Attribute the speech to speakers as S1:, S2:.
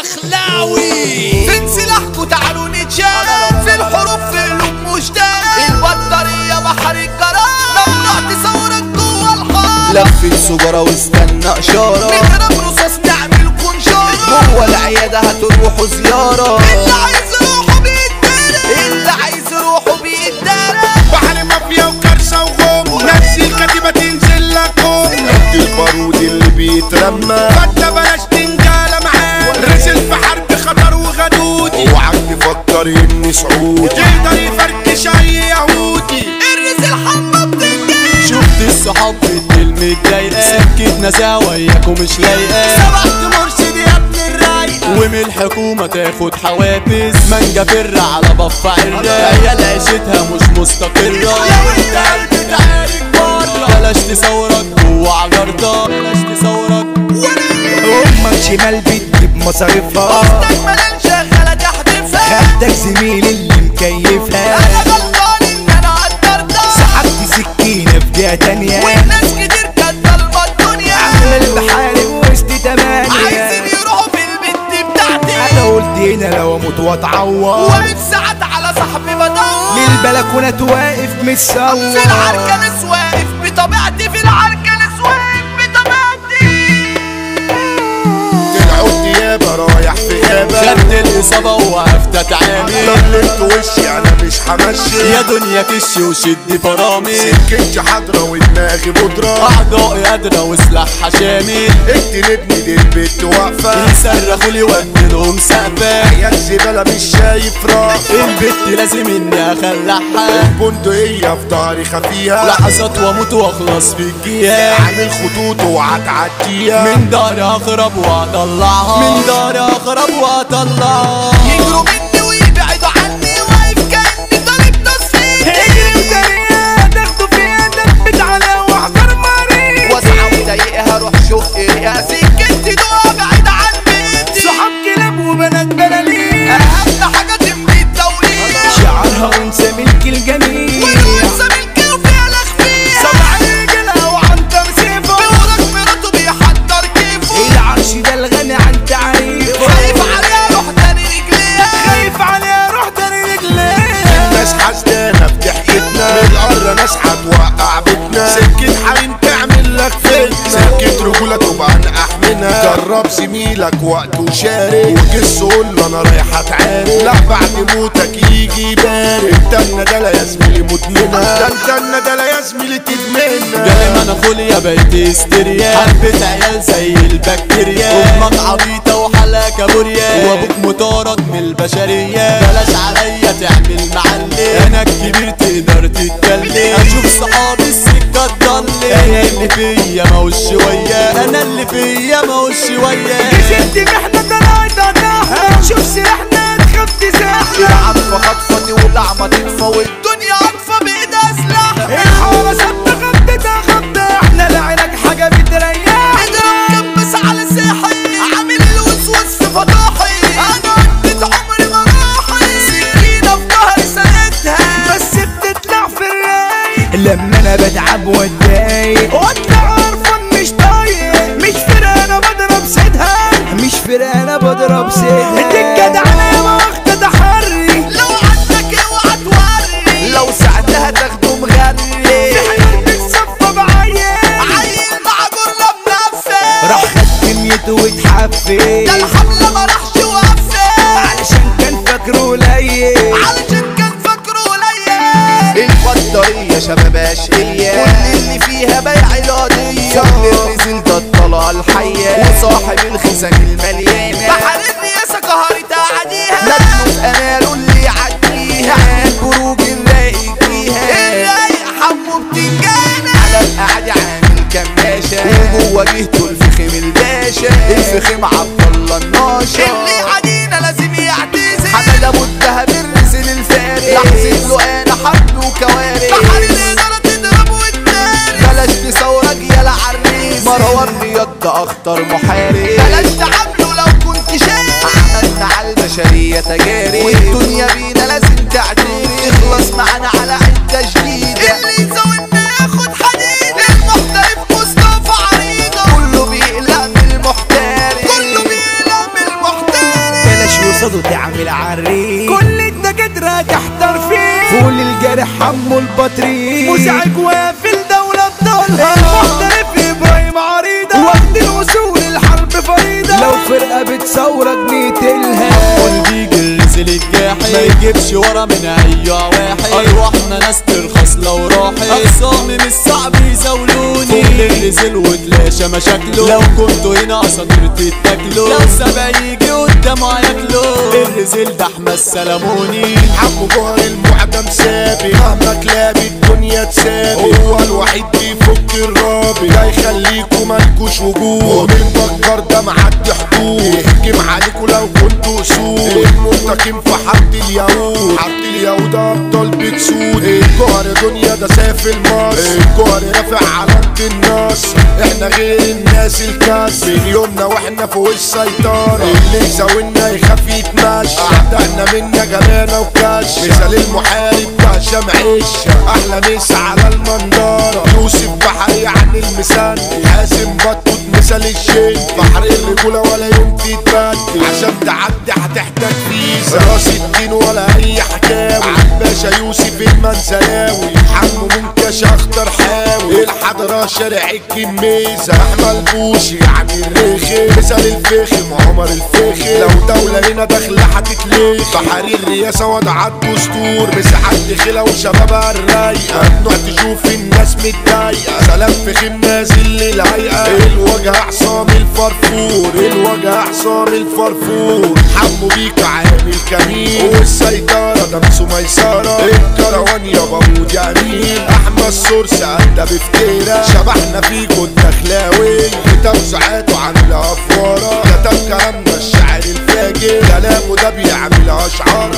S1: الدخلاوي
S2: فين سلاحكوا تعالوا نتشارك في الحروف في قلوب مشتاق البطارية بحر الجرار ممنوع تصورك جوه الحار
S3: لف سجارة واستنى اشارة
S2: نضرب رصاص نعمل كنشارة
S3: جوه العيادة هتروحوا زيارة
S2: اللي عايز يروحوا بيتدرب اللي عايز يروحوا بيتدرب
S1: بحر مافيا وكرشة وغم نفس الكتيبة تنزل لكم
S4: قد البارود اللي بيترمى
S1: فانت بلاش تنجالة معاه رسل في حرب خطر وغدود
S4: اوعك تفكر اني سعود
S1: يقدر يفركش اي يهودي
S2: الرز الحمى بتنجي
S3: شفت الصحاب بتقل متضايقة سكتنا سوا وياكم مش لايقة
S2: سبقت مرشد يا ابن الرايق
S3: ومن الحكومة تاخد حوافز مانجا فر على بف عرة عيال عيشتها مش مستقرة
S2: لو انت قلبي تعارك بره
S3: بلاش تصورك جوه عجرتك بلاش تصورك
S5: امك شمال بتجيب مصاريفها
S2: اختك ملان شغالة تحدفها
S5: خدك زميل اللي مكيفها
S2: انا غلطان ان انا قدرتها
S5: سحبت سكينة في جهة تانية
S2: والناس كتير كانت ضلمة الدنيا
S5: عامل بحارب وسط تمانية
S2: عايزين يروحوا في البنت بتاعتي
S5: انا قلت هنا لو اموت واتعور
S2: واقف ساعات على صاحبي بدور
S5: للبلكونة واقف متصور
S2: في العركنس واقف بطبيعتي في العركنس واقف بطبيعتي
S4: طلعوا الديابة رايح في غابة
S3: خدت الإصابة ووقفت أتعامل
S4: ضللت وشي انا مش همشي
S3: يا دنيا كش وشد فرامل
S4: سكتي حضرة ودماغي بودرة
S3: أعضائي قادرة وسلاحها شامل
S4: اقتلتني دي البت واقفة
S3: يصرخوا لي واديلهم سقفة
S4: يا الزبالة مش شايف راس
S3: البت لازم إني أخلعها
S4: البندقية في ضهري خفيها
S3: لحظات وأموت وأخلص في الجيال
S4: عامل خطوط وهتعديها
S3: من داري أخرب وأطلعها من داري أخرب وأطلعها
S2: يجروا مني ويبعدوا عني واقف كأني طالب تصفيق
S5: اجري وسريع تاخده في ايدك بتعلى واحذر مريض
S2: واسعة وضيقها روح شق يا سكتي دوا بعيد عن بيتي
S5: صحاب كلاب وبنات بلالين
S2: أهم حاجة تملي التوليد
S5: شعرها انثى ملك الجميل
S2: والأنثى ملكي وفيها الأخفية
S5: سبع رجالة وعن تمسيفه
S2: بيورك مراته بيحضر كيفه
S5: العرش ده الغني عن تعريفه
S2: خايف عليها روح تاني رجليها
S5: خايف عليها روح تاني رجليها
S4: الناس حسدانة في ضحكتنا من القرى ناس هتوقع بيتنا سكة حريم تعمل لك فتنة سكة رجولة تبقى نقح جرب زميلك وقت وشارك وجس قول له انا رايح اتعارك لا بعد موتك يجي يبارك انت الندالة يا زميلي مدمنة ده انت الندالة يا زميلي تدمنها
S3: دايما انا يا بقيت هستيريا حبة عيال زي البكتيريا امك عبيطة وحلا كابوريا وابوك مطارد من البشرية بلاش عليا تعمل معلم انا الكبير تقدر تتكلم اشوف صحابي السكة تضلم انا اللي فيا ما هوش شوية انا اللي فيا ما هوش شوية
S5: ست محنة طلعت قطعها شوف سلاحنا تخاف تزاحنا
S2: العطفة خطفتي واللعمة تطفى والدنيا عطفة بإيدها سلاح
S5: الحارة ثابتة خبتها خبطة احنا لعينك حاجة بتريح
S2: اضرب كبس على ساحي عامل الوسوس في فضاحي انا عدت عمري مراحي سكينة في ظهري سندتها
S5: بس بتطلع في الرايق لما انا بتعب واتضايق وانت عارفة مش طايق مش فرقة انا بضرب سيدها مش فرقة انا بضرب سيدها انت الجدع انا ما واخدة تحري
S2: لو عندك اوعى توري لو ساعتها تاخده مغني
S5: في حياة بتصفى بعيال
S2: عيل مع جرة بنفسه
S5: راح خد دنيته واتحفل
S2: ده الحملة ما راحش وقفل
S5: علشان كان فاكره قليل
S2: علشان كان فاكره قليل البطارية شباب اشقية كل اللي فيها بيع القضية صاحب الرزل ده الطلعة الحية وصاحب الخزان المليانة بحر الرياسة قهرت أعديها ندمه في أماله اللي يعديها البروج الرايق فيها الرايق حمو بتنجانة على القعدة عامل كماشة وجوه جهته الفخم الباشا الفخم عبد الله الناشا اللي عدينا لازم يعتزل حمد ابو الدهب الرسل الفارس لحظة له انا حبل وكوارث بحر الادارة تضرب وتنارس بلاش تصورك يا عريس مروان رياض ده اخطر محارب بلاش تعامله لو كنت شايف عملنا على البشرية تجارب والدنيا بينا لازم تعترف تخلص معانا على عدة جديدة اللي يزودنا ياخد حديد المحترف مصطفى عريضة كله بيقلق من المحترف كله بيقلق من المحترف
S5: ناجح ترفيه فول الجارح حمو البطريق مزعج وافي الدولة بضلها المحترف ابراهيم عريضة وقت الوصول الحرب فريدة لو فرقة بتصورك نقتلها
S3: والبيجي الرزل الجاحد ما يجيبش ورا من اي واحد ارواحنا ناس ترخص لو راحت اقسامي مش صعب يزاولوني فوق الرزل وتلاشى مشاكله لو كنتوا هنا اساطير تتاكلوا لو سبع يجي قدامه هياكلوا الرزل ده احمد سلموني
S4: حمو جوهر المعدم سابي مهما كلاب الدنيا تسابي هو الوحيد بيفك الرابي ده يخليكوا مالكوش وجود ومن بكر ده معدي حدود يهجم عليكوا لو كنتوا اسود المنتقم في حد اليهود حد اليهود ابطال بتسود الجوهر دنيا ده سافل مصر الجوهر رافع علامة النصر احنا غير الناس الكاس من يومنا واحنا فوق السيطرة اللي يساوينا يخاف يتمشى اعدائنا منا جبانة وكش مثال المحارب ده هشام عيش احلى مسا على المنظرة يوسف بحري عن المثال حاسم بطوط مثال الشين بحر الرجولة ولا يوم تتبدل عشان تعدي هتحتاج فيزا راس الدين ولا اي حكاوي عباشا يوسف المنزلاوي حمو منكش اخطر حاوي الحضرة شارع الجميزة احمد بوشي يعني الرخي مثال الفخم عمر الفخم لو دولة هنا داخلة هتتلخ بحري الرئاسة وضع الدستور مساحات دخلة وشبابها الرايقة ممنوع تشوف الناس متضايقة سلام فخم نازل للهيئة الوجه عصام الفرفور الوجه عصام الفرفور حمو بيك عامل كمين والسيطرة ده مسو ميسرة الكروان يا بابود يا امين احمد سورس ادى بفتيرة شبحنا فيكو الدخلاوي بتوزيعاته عامل افوارة كتب كلامنا الشاعر الفاجر كلامه ده بيعمل اشعار